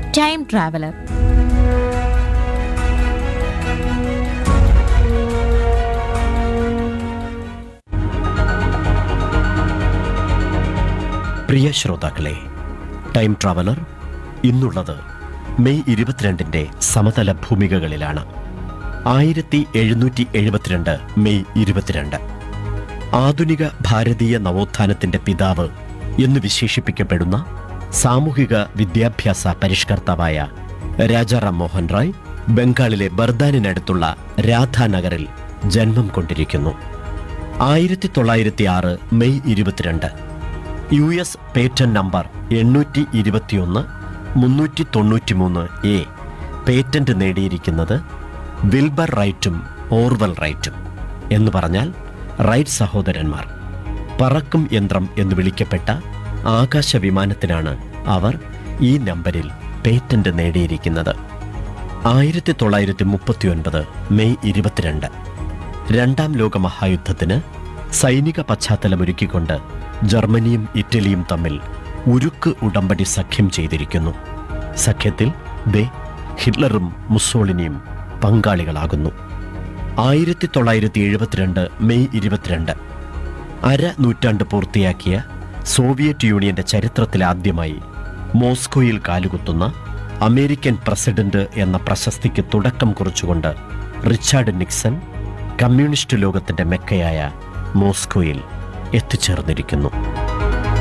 time traveller പ്രിയ ശ്രോതാക്കളെ time traveller ഇന്നുള്ളത് മെയ് ഇരുപത്തിരണ്ടിൻ്റെ സമതല ഭൂമികകളിലാണ് ആയിരത്തി എഴുന്നൂറ്റി എഴുപത്തിരണ്ട് മെയ് ഇരുപത്തിരണ്ട് ആധുനിക ഭാരതീയ നവോത്ഥാനത്തിന്റെ പിതാവ് എന്ന് വിശേഷിപ്പിക്കപ്പെടുന്ന സാമൂഹിക വിദ്യാഭ്യാസ പരിഷ്കർത്താവായ രാജാറാം മോഹൻ റായ് ബംഗാളിലെ ബർദാനിനടുത്തുള്ള രാധാനഗറിൽ ജന്മം കൊണ്ടിരിക്കുന്നു ആയിരത്തി തൊള്ളായിരത്തി ആറ് മെയ് ഇരുപത്തിരണ്ട് യു എസ് പേറ്റന്റ് നമ്പർ എണ്ണൂറ്റി ഇരുപത്തിയൊന്ന് മുന്നൂറ്റി തൊണ്ണൂറ്റിമൂന്ന് എ പേറ്റന്റ് നേടിയിരിക്കുന്നത് വിൽബർ റൈറ്റും ഓർവൽ റൈറ്റും എന്ന് പറഞ്ഞാൽ റൈറ്റ് സഹോദരന്മാർ പറക്കും യന്ത്രം എന്ന് വിളിക്കപ്പെട്ട ആകാശ വിമാനത്തിനാണ് അവർ ഈ നമ്പരിൽ പേറ്റന്റ് നേടിയിരിക്കുന്നത് ആയിരത്തി തൊള്ളായിരത്തി മുപ്പത്തിയൊൻപത് മെയ് ഇരുപത്തിരണ്ട് രണ്ടാം ലോക മഹായുദ്ധത്തിന് സൈനിക പശ്ചാത്തലമൊരുക്കിക്കൊണ്ട് ജർമ്മനിയും ഇറ്റലിയും തമ്മിൽ ഉരുക്ക് ഉടമ്പടി സഖ്യം ചെയ്തിരിക്കുന്നു സഖ്യത്തിൽ ദേ ഹിറ്റ്ലറും മുസോളിനിയും പങ്കാളികളാകുന്നു ആയിരത്തി തൊള്ളായിരത്തി എഴുപത്തിരണ്ട് മെയ് ഇരുപത്തിരണ്ട് അര നൂറ്റാണ്ട് പൂർത്തിയാക്കിയ സോവിയറ്റ് യൂണിയന്റെ ചരിത്രത്തിലാദ്യമായി മോസ്കോയിൽ കാലുകുത്തുന്ന അമേരിക്കൻ പ്രസിഡന്റ് എന്ന പ്രശസ്തിക്ക് തുടക്കം കുറിച്ചുകൊണ്ട് റിച്ചാർഡ് നിക്സൺ കമ്മ്യൂണിസ്റ്റ് ലോകത്തിന്റെ മെക്കയായ മോസ്കോയിൽ എത്തിച്ചേർന്നിരിക്കുന്നു